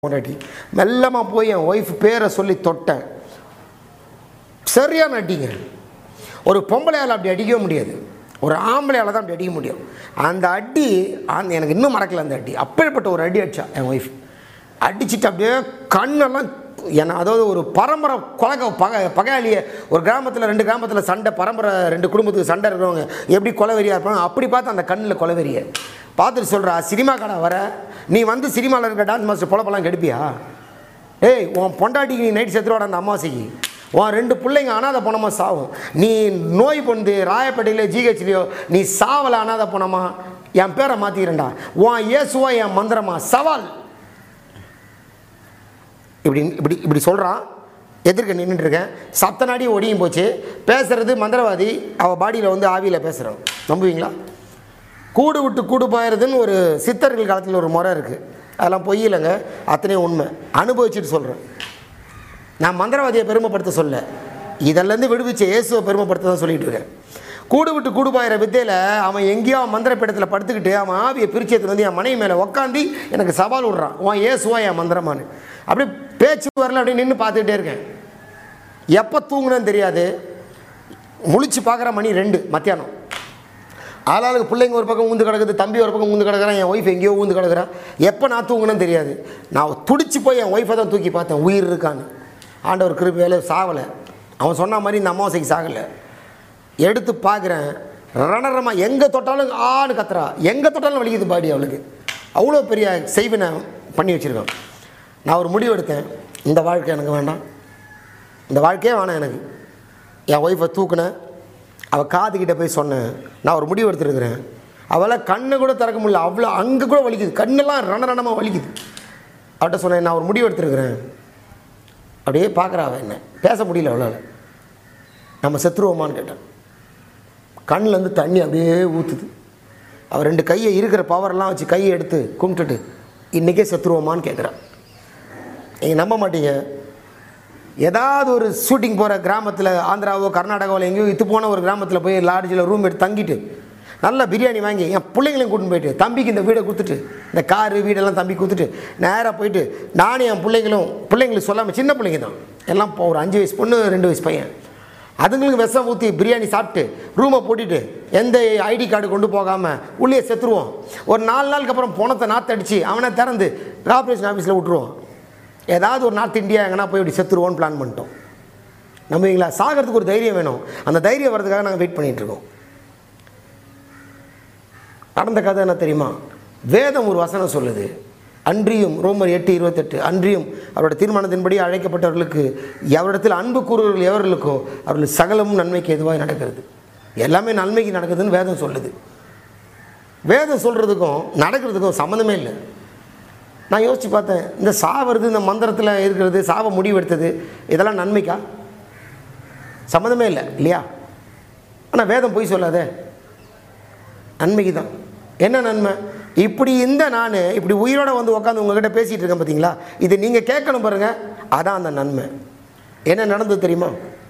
பொண்டாட்டி மெல்லமாக போய் என் ஒய்ஃப் பேரை சொல்லி தொட்டேன் சரியான அடிங்க ஒரு பொம்பளையால் அப்படி அடிக்கவே முடியாது ஒரு ஆம்பளையால் தான் அப்படி அடிக்க முடியும் அந்த அடி அந்த எனக்கு இன்னும் மறக்கல அந்த அடி அப்பேற்பட்ட ஒரு அடி அடிச்சா என் ஒய்ஃப் அடிச்சுட்டு அப்படியே கண்ணெல்லாம் என்ன அதாவது ஒரு பரம்பரை கொலை பகை பகையாளியை ஒரு கிராமத்தில் ரெண்டு கிராமத்தில் சண்டை பரம்பரை ரெண்டு குடும்பத்துக்கு சண்டை இருக்கிறவங்க எப்படி கொலவெறியாக இருப்பாங்க அப்படி பார்த்து அந்த கண்ணில் கொலவெறியை பார்த்துட்டு சொல்கிறா சினிமா கடை வர நீ வந்து சினிமாவில் இருக்க டான்ஸ் மாஸ்டர் பொழப்பெல்லாம் கெடுப்பியா ஏய் உன் பொண்டாட்டிக்கு நீ நைட் செத்துருவாட அந்த அம்மாவாசைக்கு உன் ரெண்டு பிள்ளைங்க அனாதை பணமா சாவும் நீ நோய் பொந்து ராயப்பேட்டையில ஜிஹெச்லையோ நீ சாவல அனாதை பணமா என் பேரை மாற்றிக்கிறேன்டா உன் இயேசுவா என் மந்திரமா சவால் இப்படி இப்படி இப்படி சொல்கிறான் எதிர்க்க நின்றுட்டு இருக்கேன் சத்த நாடி ஒடியும் போச்சு பேசுறது மந்திரவாதி அவள் பாடியில் வந்து ஆவியில் பேசுகிறான் நம்புவீங்களா கூடு விட்டு கூடு பாயறதுன்னு ஒரு சித்தர்கள் காலத்தில் ஒரு முறை இருக்குது அதெல்லாம் பொய் இல்லைங்க அத்தனையும் உண்மை அனுபவிச்சுட்டு சொல்கிறேன் நான் மந்திரவாதியை பெருமைப்படுத்த சொல்ல இதெல்லாம் விடுவிச்ச இயேசுவை பெருமைப்படுத்த தான் சொல்லிட்டு இருக்கேன் கூடு விட்டு கூடு பாயிற வித்தையில் அவன் எங்கேயோ அவன் மந்திரப்பீடத்தில் படுத்துக்கிட்டு அவன் ஆவியை பிரிச்சதுக்கு வந்து என் மனைவி மேலே உக்காந்து எனக்கு சவால் விட்றான் உன் ஏசுவா என் மந்திரமானு அப்படியே பேச்சு வரல அப்படியே நின்று பார்த்துக்கிட்டே இருக்கேன் எப்போ தூங்குனேன்னு தெரியாது முழிச்சு பார்க்குற மணி ரெண்டு மத்தியானம் ஆளாளுக்கு பிள்ளைங்க ஒரு பக்கம் ஊந்து கிடக்குது தம்பி ஒரு பக்கம் ஊந்து கிடக்குறான் என் ஒய்ஃப் எங்கேயோ ஊந்து கிடக்குறா எப்போ நான் தூங்குனேன்னு தெரியாது நான் துடிச்சு போய் என் ஒய்ஃபை தான் தூக்கி பார்த்தேன் உயிர் இருக்கான்னு ஆண்டவர் கிருபையில சாவலை அவன் சொன்ன மாதிரி இந்த அமாவாசைக்கு சாகலை எடுத்து பார்க்குறேன் ரணரமா எங்கே தொட்டாலும் ஆன்னு கத்துறா எங்கே தொட்டாலும் வலிக்குது பாடி அவளுக்கு அவ்வளோ பெரிய செய்வினை பண்ணி வச்சுருக்கான் நான் ஒரு முடிவு எடுத்தேன் இந்த வாழ்க்கை எனக்கு வேண்டாம் இந்த வாழ்க்கையே வேணாம் எனக்கு என் ஒய்ஃபை தூக்குனேன் அவள் காதுகிட்ட போய் சொன்னேன் நான் ஒரு முடிவு எடுத்துருக்கிறேன் அவளால் கண்ணை கூட திறக்க முடியல அவ்வளோ அங்கே கூட வலிக்குது கண்ணெல்லாம் ரண ரணமாக வலிக்குது அவட்ட சொன்னேன் நான் ஒரு முடிவு எடுத்துருக்கிறேன் அப்படியே பார்க்குறா அவள் என்ன பேச முடியல அவளால் நம்ம செத்துருவோமான்னு கேட்டேன் கண்ணிலேருந்து தண்ணி அப்படியே ஊற்றுது அவள் ரெண்டு கையை இருக்கிற பவரெல்லாம் வச்சு கையை எடுத்து கும்பிட்டுட்டு இன்றைக்கே செத்துருவோமான்னு கேட்குறான் நீங்கள் நம்ப மாட்டீங்க ஏதாவது ஒரு ஷூட்டிங் போகிற கிராமத்தில் ஆந்திராவோ கர்நாடகாவில் எங்கேயோ இத்து போன ஒரு கிராமத்தில் போய் லாட்ஜில் ரூம் எடுத்து தங்கிட்டு நல்லா பிரியாணி வாங்கி என் பிள்ளைங்களையும் கூட்டின்னு போயிட்டு தம்பிக்கு இந்த வீடை கொடுத்துட்டு இந்த காரு வீடெல்லாம் தம்பி கொடுத்துட்டு நேராக போயிட்டு நானும் என் பிள்ளைங்களும் பிள்ளைங்களுக்கு சொல்லாமல் சின்ன பிள்ளைங்க தான் எல்லாம் இப்போ ஒரு அஞ்சு வயசு பொண்ணு ரெண்டு வயசு பையன் அதுங்களுக்கு விஷம் ஊற்றி பிரியாணி சாப்பிட்டு ரூமை போட்டுட்டு எந்த ஐடி கார்டு கொண்டு போகாமல் உள்ளே செத்துருவோம் ஒரு நாலு நாளுக்கு அப்புறம் பணத்தை நாத்தடிச்சு அவனை திறந்து கார்பரேஷன் ஆஃபீஸில் விட்டுருவோம் ஏதாவது ஒரு நார்த் இந்தியா எங்கன்னா போய் இப்படி செத்துருவோன்னு பிளான் பண்ணிட்டோம் நம்புவீங்களா சாகிறதுக்கு ஒரு தைரியம் வேணும் அந்த தைரியம் வர்றதுக்காக நாங்கள் வெயிட் பண்ணிட்டு இருக்கோம் நடந்த கதை என்ன தெரியுமா வேதம் ஒரு வசனம் சொல்லுது அன்றியும் ரோமர் எட்டு இருபத்தெட்டு அன்றியும் அவரோட தீர்மானத்தின்படி அழைக்கப்பட்டவர்களுக்கு எவரிடத்தில் அன்பு கூறுவர்கள் எவர்களுக்கோ அவர்கள் சகலமும் நன்மைக்கு எதுவாக நடக்கிறது எல்லாமே நன்மைக்கு நடக்குதுன்னு வேதம் சொல்லுது வேதம் சொல்கிறதுக்கும் நடக்கிறதுக்கும் சம்மந்தமே இல்லை நான் யோசித்து பார்த்தேன் இந்த சாவறது இந்த மந்திரத்தில் இருக்கிறது சாவ முடிவெடுத்தது இதெல்லாம் நன்மைக்கா சம்மந்தமே இல்லை இல்லையா ஆனால் வேதம் போய் சொல்லாதே நன்மைக்கு தான் என்ன நன்மை இப்படி இந்த நான் இப்படி உயிரோட வந்து உட்காந்து உங்ககிட்ட பேசிகிட்டு இருக்கேன் பார்த்தீங்களா இது நீங்கள் கேட்கணும் பாருங்கள் அதான் அந்த நன்மை என்ன நடந்தது தெரியுமா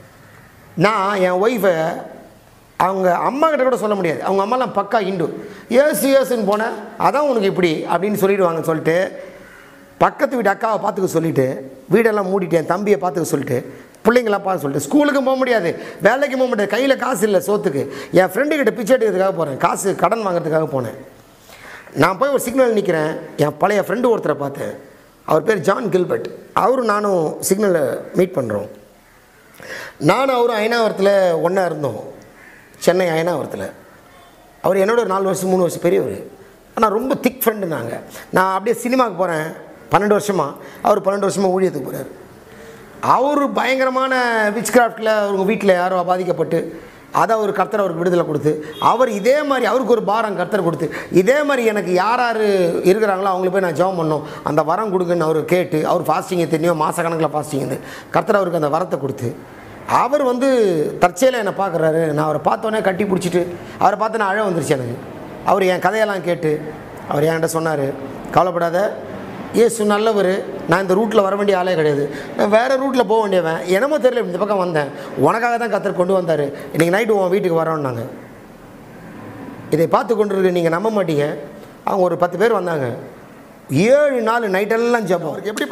நான் என் ஒய்ஃபை அவங்க அம்மா கிட்ட கூட சொல்ல முடியாது அவங்க அம்மாலாம் பக்கா இண்டு ஏசு ஏசுன்னு போனேன் அதான் உனக்கு இப்படி அப்படின்னு சொல்லிடுவாங்கன்னு சொல்லிட்டு பக்கத்து வீட்டு அக்காவை பார்த்துக்க சொல்லிட்டு வீடெல்லாம் மூடிட்டேன் தம்பியை பார்த்துக்க சொல்லிட்டு பிள்ளைங்களாம் பார்த்து சொல்லிட்டு ஸ்கூலுக்கும் போக முடியாது வேலைக்கு போக முடியாது கையில் காசு இல்லை சோத்துக்கு என் ஃப்ரெண்டு கிட்ட பிச்சை எடுக்கிறதுக்காக போகிறேன் காசு கடன் வாங்குறதுக்காக போனேன் நான் போய் ஒரு சிக்னல் நிற்கிறேன் என் பழைய ஃப்ரெண்டு ஒருத்தரை பார்த்தேன் அவர் பேர் ஜான் கில்பர்ட் அவரும் நானும் சிக்னலில் மீட் பண்ணுறோம் நானும் அவரும் அயனாவரத்தில் ஒன்றா இருந்தோம் சென்னை அயனாவரத்தில் அவர் என்னோட ஒரு நாலு வருஷம் மூணு வருஷம் பெரியவர் ஆனால் ரொம்ப திக் ஃப்ரெண்டு நாங்கள் நான் அப்படியே சினிமாவுக்கு போகிறேன் பன்னெண்டு வருஷமாக அவர் பன்னெண்டு வருஷமாக ஊழியத்துக்கு போகிறார் அவர் பயங்கரமான விச் கிராஃப்டில் அவங்க வீட்டில் யாரோ பாதிக்கப்பட்டு அதை அவர் கர்த்தர் அவருக்கு விடுதலை கொடுத்து அவர் இதே மாதிரி அவருக்கு ஒரு பாரம் கர்த்தர் கொடுத்து இதே மாதிரி எனக்கு யார் யார் இருக்கிறாங்களோ அவங்களுக்கு போய் நான் ஜெபம் பண்ணோம் அந்த வரம் கொடுங்கன்னு அவர் கேட்டு அவர் ஃபாஸ்டிங் தெரியும் மாதக்கணக்கில் ஃபாஸ்டிங் இருந்து கர்த்தர் அவருக்கு அந்த வரத்தை கொடுத்து அவர் வந்து தற்செயலாக என்னை பார்க்குறாரு நான் அவரை பார்த்தோன்னே கட்டி பிடிச்சிட்டு அவரை பார்த்து நான் அழ வந்துருச்சு எனக்கு அவர் என் கதையெல்லாம் கேட்டு அவர் என்கிட்ட சொன்னார் கவலைப்படாத ஏசு நல்லவர் நான் இந்த ரூட்டில் வர வேண்டிய ஆளே கிடையாது நான் வேறு ரூட்டில் போக வேண்டியவன் என்னமோ தெரியல இந்த பக்கம் வந்தேன் உனக்காக தான் கத்தர் கொண்டு வந்தார் இன்றைக்கி நைட்டு உன் வீட்டுக்கு வரோன்னாங்க இதை பார்த்து கொண்டு இருக்க நீங்கள் நம்ப மாட்டீங்க அவங்க ஒரு பத்து பேர் வந்தாங்க ஏழு நாள் நைட்டெல்லாம் ஜெபம் அவருக்கு எப்படி